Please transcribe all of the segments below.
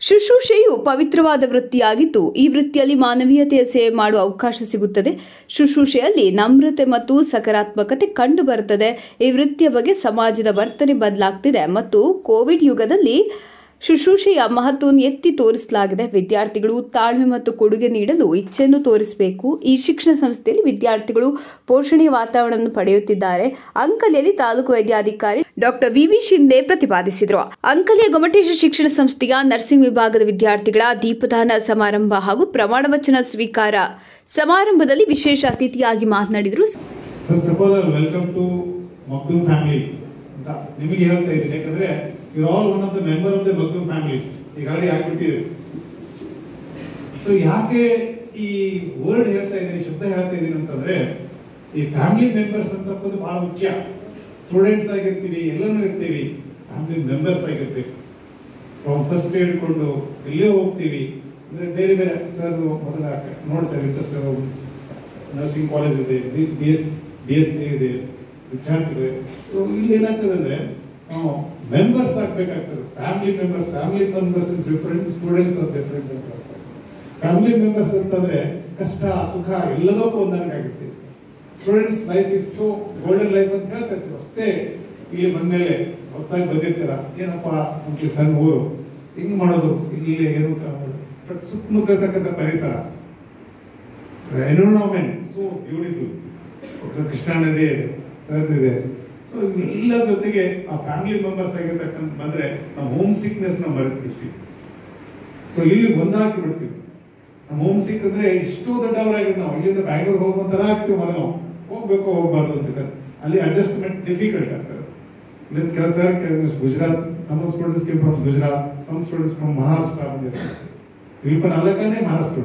ಶುಶ್ರೂಷೆಯು ಪವಿತ್ರವಾದ ವೃತ್ತಿಯಾಗಿದ್ದು ಈ ವೃತ್ತಿಯಲ್ಲಿ ಮಾನವೀಯತೆಯ ಸೇವೆ ಮಾಡುವ ಅವಕಾಶ ಸಿಗುತ್ತದೆ ಶುಶ್ರೂಷೆಯಲ್ಲಿ ನಮ್ರತೆ ಮತ್ತು ಸಕಾರಾತ್ಮಕತೆ ಕಂಡುಬರುತ್ತದೆ ಈ ವೃತ್ತಿಯ ಬಗ್ಗೆ ಸಮಾಜದ ವರ್ತನೆ ಬದಲಾಗ್ತಿದೆ ಮತ್ತು ಕೋವಿಡ್ ಯುಗದಲ್ಲಿ ಶುಶ್ರೂಷೆಯ ಮಹತ್ವವನ್ನು ಎತ್ತಿ ತೋರಿಸಲಾಗಿದೆ ವಿದ್ಯಾರ್ಥಿಗಳು ತಾಳ್ಮೆ ಮತ್ತು ಕೊಡುಗೆ ನೀಡಲು ಇಚ್ಛೆಯನ್ನು ತೋರಿಸಬೇಕು ಈ ಶಿಕ್ಷಣ ಸಂಸ್ಥೆಯಲ್ಲಿ ವಿದ್ಯಾರ್ಥಿಗಳು ಪೋಷಣೆಯ ವಾತಾವರಣವನ್ನು ಪಡೆಯುತ್ತಿದ್ದಾರೆ ಅಂಕಲಿಯಲ್ಲಿ ತಾಲೂಕು ವೈದ್ಯಾಧಿಕಾರಿ ಡಾಕ್ಟರ್ ವಿವಿ ಶಿಂದೆ ಪ್ರತಿಪಾದಿಸಿದರು ಅಂಕಲಿಯ ಗೊಮಟೇಶ ಶಿಕ್ಷಣ ಸಂಸ್ಥೆಯ ನರ್ಸಿಂಗ್ ವಿಭಾಗದ ವಿದ್ಯಾರ್ಥಿಗಳ ದೀಪದಾನ ಸಮಾರಂಭ ಹಾಗೂ ಪ್ರಮಾಣ ವಚನ ಸ್ವೀಕಾರ ಸಮಾರಂಭದಲ್ಲಿ ವಿಶೇಷ ಅತಿಥಿಯಾಗಿ ಮಾತನಾಡಿದರು first of all welcome to Magdoom family ಅಂತ ನಿಮಗೆ ಹೇಳ್ತಾ ಇದ್ದೀನಿ ಯಾಕಂದ್ರೆ you all one of the member of the Magdoom families ಈಗಾಗಲೇ ಆಗ್ಬಿಟ್ಟಿದೆ ಸೊ ಯಾಕೆ ಈ ವರ್ಡ್ ಹೇಳ್ತಾ ಇದ್ದೀನಿ ಶಬ್ದ ಹೇಳ್ತಾ ಇದ್ದೀನಿ ಅಂತಂದ್ರೆ ಈ ಫ್ಯಾಮಿಲಿ ಮೆಂಬರ್ಸ್ ಅಂತಕ್ಕದ್ದು ಬಹಳ ಮುಖ್ಯ ಸ್ಟೂಡೆಂಟ್ಸ್ ಆಗಿರ್ತೀವಿ ಎಲ್ಲನೂ ಇರ್ತೀವಿ ಫ್ಯಾಮಿಲಿ ಮೆಂಬರ್ಸ್ ಆಗಿರ್ಬೇಕು ಫ್ರಮ್ ಫಸ್ಟ್ ಹಿಡ್ಕೊಂಡು ಎಲ್ಲೇ ಹೋಗ್ತೀವಿ ಅಂದ್ರೆ ಬೇರೆ ಬೇರೆ ಸರ್ ಮೊದಲ ನೋಡ್ತಾರೆ ಇಂಟ್ರೆಸ್ಟ್ ನರ್ಸಿಂಗ್ ಕಾಲೇಜ್ ಇದೆ B S B S C ಇದೆ ವಿದ್ಯಾರ್ಥಿಗಳು ಸೊ ಇಲ್ಲಿ ಏನಾಗ್ತದೆ ಅಂದ್ರೆ ನಾವು ಮೆಂಬರ್ಸ್ ಆಗ್ಬೇಕಾಗ್ತದೆ family members family members is different students are different family members ಅಂತಂದ್ರೆ ಕಷ್ಟ ಸುಖ ಎಲ್ಲದಕ್ಕೂ ಹೊಂದಾಣಿಕೆ ಆಗುತ್ತೆ students life is so golden life ಅಂತ ಹೇಳ್ತಾ ಇರ್ತೀವಿ ಅಷ್ಟೇ ಇಲ್ಲಿ ಬಂದ್ಮೇಲೆ ಹೊಸದಾಗಿ ಬಂದಿರ್ತೀರ ಏನಪ್ಪ ನಮ್ಗೆ ಸಣ್ಣ ಊರು ಹಿಂಗ್ ಮಾಡೋದು ಇಲ್ಲಿ ಏನು ಬಟ್ ಸುತ್ತಮುತ್ತ ಇರ್ತಕ್ಕಂಥ ಪರಿಸರ ಎನ್ವಿರಾನ್ಮೆಂಟ್ ಸೋ ಬ್ಯೂಟಿಫುಲ್ ಕೃಷ್ಣಾ ನದಿ ಇದೆ ಸರ್ ಇದೆ ಸೊ ಎಲ್ಲ ಜೊತೆಗೆ ಆ ಫ್ಯಾಮಿಲಿ ಮೆಂಬರ್ಸ್ ಆಗಿರ್ತಕ್ಕಂಥ ಬಂದ್ರೆ ನಾವು ಹೋಮ್ ಸಿಕ್ನೆಸ್ ನಾವು ಮರೆತು ಬಿಡ್ತೀವಿ ಸೊ ಇಲ್ಲಿ ಒಂದಾಕಿ ಬಿಡ್ತೀವಿ ನಮ್ಮ ಹೋಮ್ ಸಿಕ್ ಅಂದ್ರೆ ಇಷ್ಟು ದೊಡ್ಡವರಾಗಿ ನಾವು ಇಲ್ಲಿಂದ ಬ್ಯಾಂಗ್ಳೂರ್ ಹೋಗುವಂತರ ಆಗ್ತೀವಿ ಮೊದಲು ನಾವು ಹೋಗ್ಬೇಕು ಹೋಗ್ಬಾರ್ದು ಅಂತ ಅಲ್ಲಿ ಅಡ್ಜಸ್ಟ್ಮೆಂಟ್ ಡಿಫಿಕಲ್ಟ್ ಆಗ್ತದೆ ಇಲ್ಲಿ ಕೆಲಸ ಗುಜರಾತ್ ನಮ್ಮ students came from Gujarat some students from Maharashtra ಬಂದಿದ್ದಾರೆ ವಿಲ್ಪ ನಾಲ್ಕನೇ ಮಹಾರಾಷ್ಟ್ರ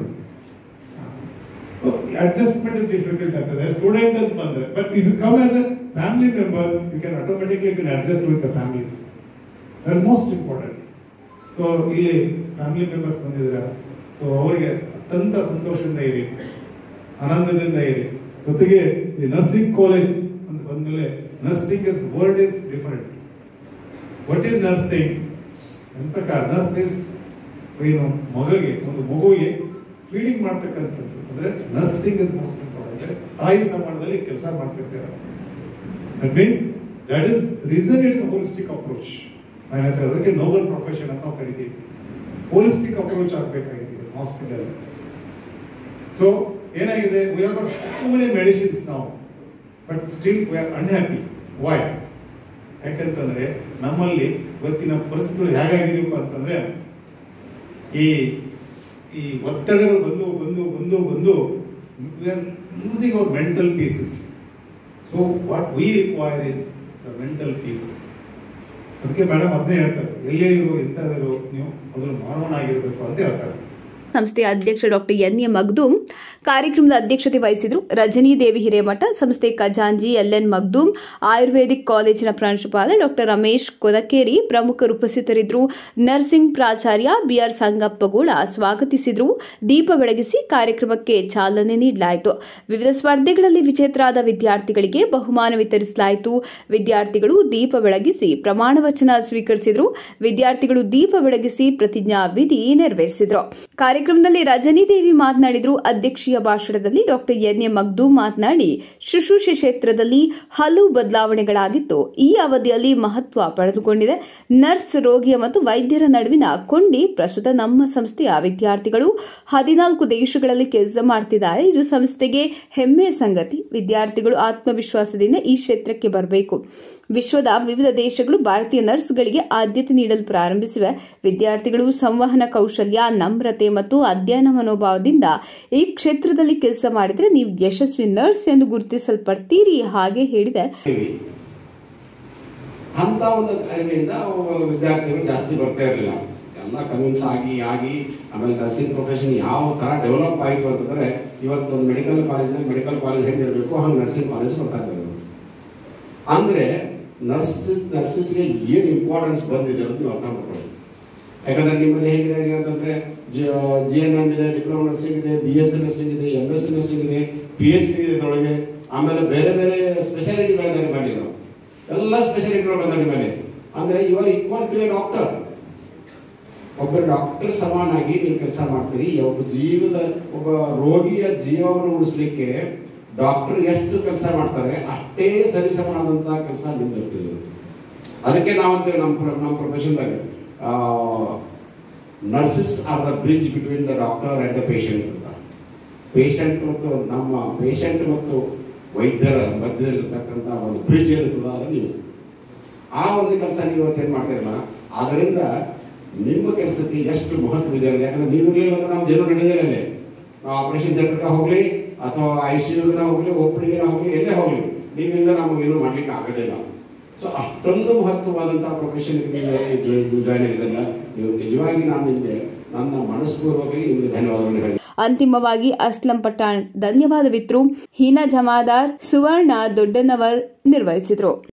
ಅಡ್ಜಸ್ಟ್ಮೆಂಟ್ ಇಸ್ ಡಿಫಿಕಲ್ಟ್ ಆಗ್ತದೆ ಸ್ಟೂಡೆಂಟ್ ಅಂತ ಬಂದ್ರೆ but if you come as a family member you can automatically you can adjust with the families that is most important so ಇಲ್ಲಿ family members ಬಂದಿದ್ದೀರಾ so ಅವರಿಗೆ ಅತ್ಯಂತ ಸಂತೋಷದಿಂದ ಇರಿ ಆನಂದದಿಂದ ಇರಿ ಜೊತೆಗೆ ಈ ನರ್ಸಿಂಗ್ ಕಾಲೇಜ್ ಅಂತ ಬಂದ್ಮೇಲೆ nursing is word is different what is nursing ನನ್ನ ಪ್ರಕಾರ ನರ್ಸ್ ಇಸ್ ಏನು ಮಗುಗೆ ಒಂದು ಮಗುವಿಗೆ ಫೀಡಿಂಗ್ ಮಾಡ್ತಕ್ಕಂಥದ್ದು ಅಂದ್ರೆ ನರ್ಸಿಂಗ್ ಇಸ್ ಮೋಸ್ಟ್ ಇಂಪಾರ್ಟೆಂಟ್ ತಾಯಿ ಸಮಾನದಲ್ಲಿ ಕೆಲಸ ಮಾಡ್ತಿರ್ತಾರೆ that means that is reason it's holistic approach ನಾನು ಹೇಳ್ತಾ ಅದಕ್ಕೆ ನೋಬಲ್ ಪ್ರೊಫೆಷನ್ ಅಂತ ನಾವು ಕರಿತೀವಿ ಹೋಲಿಸ್ಟಿಕ್ ಅಪ್ರೋಚ್ ಆಗಬೇಕಾಗಿದೆ ಹಾಸ್ಪಿಟಲ್ ಸೊ ಏನಾಗಿದೆ we are so many medicines ನಾವು but still we are unhappy why ಯಾಕಂತಂದ್ರೆ ನಮ್ಮಲ್ಲಿ ಇವತ್ತಿನ ಪರಿಸ್ಥಿತಿಗಳು ಹೇಗಾಗಿದೆಯಪ್ಪ ಅಂತಂದ್ರೆ ಈ ಈ ಒತ್ತಡಗಳು ಬಂದು ಬಂದು ಬಂದು ಬಂದು we are losing our mental pieces so what we require is the mental peace ಅದಕ್ಕೆ ಮೇಡಮ್ ಅದನ್ನೇ ಹೇಳ್ತಾರೆ ಎಲ್ಲೇ ಇರೋ ಎಂಥದಿರೋ ನೀವು ಅದ್ರ ಮಾನವನಾಗಿರ್ಬೇಕು ಅಂತ ಹೇಳ್ತಾರೆ ಸಂಸ್ಥೆಯ ಅಧ್ಯಕ್ಷ ಡಾಕ್ಟರ್ ಎನ್ ಎ ಮಗ್ದೂಮ್ ಕಾರ್ಯಕ್ರಮದ ಅಧ್ಯಕ್ಷತೆ ವಹಿಸಿದರು ರಜನಿ ದೇವಿ ಹಿರೇಮಠ ಸಂಸ್ಥೆ ಖಜಾಂಜಿ ಎಲ್ಎನ್ ಮಗ್ದೂಮ್ ಆಯುರ್ವೇದಿಕ್ ಕಾಲೇಜಿನ ಪ್ರಾಂಶುಪಾಲ ಡಾಕ್ಟರ್ ರಮೇಶ್ ಕೊನಕೇರಿ ಪ್ರಮುಖರು ಉಪಸ್ಥಿತರಿದ್ದರು ನರ್ಸಿಂಗ್ ಪ್ರಾಚಾರ್ಯ ಬಿಆರ್ ಸಂಗಪ್ಪಗೌಡ ಸ್ವಾಗತಿಸಿದರು ದೀಪ ಬೆಳಗಿಸಿ ಕಾರ್ಯಕ್ರಮಕ್ಕೆ ಚಾಲನೆ ನೀಡಲಾಯಿತು ವಿವಿಧ ಸ್ಪರ್ಧೆಗಳಲ್ಲಿ ವಿಜೇತರಾದ ವಿದ್ಯಾರ್ಥಿಗಳಿಗೆ ಬಹುಮಾನ ವಿತರಿಸಲಾಯಿತು ವಿದ್ಯಾರ್ಥಿಗಳು ದೀಪ ಬೆಳಗಿಸಿ ಪ್ರಮಾಣ ವಚನ ಸ್ವೀಕರಿಸಿದರು ವಿದ್ಯಾರ್ಥಿಗಳು ದೀಪ ಬೆಳಗಿಸಿ ಪ್ರತಿಜ್ಞಾ ವಿಧಿ ನೆರವೇರಿಸಿದರು ಕಾರ್ಯಕ್ರಮದಲ್ಲಿ ರಜನಿ ದೇವಿ ಮಾತನಾಡಿದರು ಅಧ್ಯಕ್ಷೀಯ ಭಾಷಣದಲ್ಲಿ ಡಾಕ್ಟರ್ ಎನ್ ಎ ಮಗ್ದೂಮ್ ಮಾತನಾಡಿ ಶುಶ್ರೂಷೆ ಕ್ಷೇತ್ರದಲ್ಲಿ ಹಲವು ಬದಲಾವಣೆಗಳಾಗಿದ್ದು ಈ ಅವಧಿಯಲ್ಲಿ ಮಹತ್ವ ಪಡೆದುಕೊಂಡಿದೆ ನರ್ಸ್ ರೋಗಿಯ ಮತ್ತು ವೈದ್ಯರ ನಡುವಿನ ಕೊಂಡಿ ಪ್ರಸ್ತುತ ನಮ್ಮ ಸಂಸ್ಥೆಯ ವಿದ್ಯಾರ್ಥಿಗಳು ಹದಿನಾಲ್ಕು ದೇಶಗಳಲ್ಲಿ ಕೆಲಸ ಮಾಡ್ತಿದ್ದಾರೆ ಇದು ಸಂಸ್ಥೆಗೆ ಹೆಮ್ಮೆಯ ಸಂಗತಿ ವಿದ್ಯಾರ್ಥಿಗಳು ಆತ್ಮವಿಶ್ವಾಸದಿಂದ ಈ ಕ್ಷೇತ್ರಕ್ಕೆ ಬರಬೇಕು ವಿಶ್ವದ ವಿವಿಧ ದೇಶಗಳು ಭಾರತೀಯ ನರ್ಸ್ಗಳಿಗೆ ಆದ್ಯತೆ ನೀಡಲು ಪ್ರಾರಂಭಿಸಿವೆ ವಿದ್ಯಾರ್ಥಿಗಳು ಸಂವಹನ ಕೌಶಲ್ಯ ನಮ್ರತೆ ಮತ್ತು ಅಧ್ಯಯನ ಮನೋಭಾವದಿಂದ ಈ ಕ್ಷೇತ್ರದಲ್ಲಿ ಕೆಲಸ ಮಾಡಿದರೆ ನೀವು ಯಶಸ್ವಿ ನರ್ಸ್ ಎಂದು ಗುರುತಿಸಲ್ಪಡ್ತೀರಿ ಹಾಗೆ ಹೇಳಿದೆ ಅಂತ ಒಂದು ಅರಿಮೆಯಿಂದ ಅವು ವಿದ್ಯಾರ್ಥಿಗಳು ಜಾಸ್ತಿ ಬರ್ತಾ ಇರಲಿಲ್ಲ ಎಲ್ಲ ಕನ್ವಿನ್ಸ್ ಆಗಿ ಆಗಿ ಆಮೇಲೆ ನರ್ಸಿಂಗ್ ಪ್ರೊಫೆಷನ್ ಯಾವ ತರ ಡೆವಲಪ್ ಆಯಿತು ಅಂತಂದ್ರೆ ಇವತ್ತು ಒಂದು ಮೆಡಿಕಲ್ ಕಾಲೇಜ್ನಲ್ಲಿ ಮೆಡಿಕಲ್ ಕಾಲೇಜ್ ಹೆಂಗಿರಬೇಕು ಹಂಗೆ ನರ್ಸಿಂಗ್ ಕಾಲೇಜ್ ಬರ್ತಾ ಇದ್ದಾರೆ ಅಂದ್ರೆ ನರ್ಸ್ ನರ್ಸಸ್ಗೆ ಏನು ಇಂಪಾರ್ಟೆನ್ಸ್ ಬಂದಿದೆ ಅಂತ ನೀವು ಅರ್ಥ ಮಾಡ್ಕೊಳ್ಳಿ ಯಾಕಂದ್ರೆ ನಿಮ್ಮಲ್ಲಿ ಹೇಗಿದೆ ಅಂತಂದ್ರೆ ಜಿ ಎನ್ ಎಂ ಇದೆ ಡಿಪ್ಲೊಮಾ ನರ್ಸಿಂಗ್ ಇದೆ ಬಿ ಎಸ್ ಸಿ ನರ್ಸಿಂಗ್ ಇದೆ ಎಂ ಎಸ್ ಸಿ ನರ್ಸಿಂಗ್ ಇದೆ ಪಿ ಎಚ್ ಡಿ ಇದೆ ಇದರೊಳಗೆ ಆಮೇಲೆ ಬೇರೆ ಬೇರೆ ಸ್ಪೆಷಾಲಿಟಿಗಳಿದೆ ನಿಮ್ಮಲ್ಲಿ ಇದು ಎಲ್ಲ ಸ್ಪೆಷಾಲಿಟಿಗಳು ಬಂದ ನಿಮ್ಮಲ್ಲಿ ಅಂದ್ರೆ ಇವರು ಈಕ್ವಲ್ ಟು ಎ ಡಾಕ್ಟರ್ ಒಬ್ಬ ಡಾಕ್ಟರ್ ಸಮಾನಾಗಿ ನೀವು ಕೆಲಸ ಮಾಡ್ತೀರಿ ಒಬ್ಬ ಜೀವದ ಒಬ್ಬ ರೋಗಿಯ ಜೀವವನ್ನು ಉಳಿಸ್ಲಿಕ್ಕೆ ಡಾಕ್ಟರ್ ಎಷ್ಟು ಕೆಲಸ ಮಾಡ್ತಾರೆ ಅಷ್ಟೇ ಸರಿಸಮನಾದಂತಹ ಕೆಲಸ ನಿಮ್ದು ಇರ್ತದೆ ಅದಕ್ಕೆ ನಾವಂತೇವೆ ನಮ್ಮ ಪ್ರ- ನಮ್ಮ ಪ್ರೊಫೆಷನ್ದಾಗ nurses are the bridge between the doctor and the patient ಅಂತ ಪೇಷಂಟ್ ಮತ್ತು ನಮ್ಮ ಪೇಷಂಟ್ ಮತ್ತು ವೈದ್ಯರ ಮಧ್ಯದಲ್ಲಿರ್ತಕ್ಕಂಥ ಒಂದು ಬ್ರಿಡ್ಜ್ ಏನಿರ್ತದ ಅದು ನೀವು ಆ ಒಂದು ಕೆಲಸ ನೀವು ಇವತ್ತೇನು ಮಾಡ್ತಿರಲ್ಲ ಅದರಿಂದ ನಿಮ್ಮ ಕೆಲಸಕ್ಕೆ ಎಷ್ಟು ಮಹತ್ವ ಇದೆ ಅಂದ್ರೆ ಯಾಕಂದ್ರೆ ನೀವು ಇರಲಿಲ್ಲ ಅಂದ್ರೆ ನಮ್ದು ಏನೂ ನಡೆದಿರಲ್ಲ ನಾವು ಆಪರೇಷನ್ ಥಿಯೇಟರ್ಗೆ ಹೋಗ್ಲಿ ಅಥವಾ ಐ ಸಿ ಯುಗೆ ಹೋಗ್ಲಿ ಒಪ್ಪಡಿಗೆ ಹೋಗ್ಲಿ ಎಲ್ಲೇ ಹೋಗ್ಲಿ ನೀವಿಂದ ನಮಗೇನು ಮಾಡ್ಲಿಕ್ಕೆ ಆಗೋದಿಲ್ಲ ಸೊ ಅಷ್ಟೊಂದು ಮಹತ್ವವಾದಂತಹ ಪ್ರೊಫೆಷನ್ ನೀವು ಜಾಯ್ನ್ ಆಗಿದ್ರಲ್ಲ ನೀವು ನಿಜವಾಗಿ ನಾನು ನಿಮಗೆ ನನ್ನ ಮನಸ್ಪೂರ್ವಕವಾಗಿ ನಿಮಗೆ ಧನ್ಯವಾದಗಳನ್ನು ಹೇಳಿ ಅಂತಿಮವಾಗಿ ಅಸ್ಲಂ ಪಠಾಣ್ ಧನ್ಯವಾದವಿತ್ರು ಹೀನಾ ಜಮಾದಾರ್ ಸುವರ್ಣ ದೊಡ್ಡನವರ್ ನಿರ್ವಹಿಸಿದರು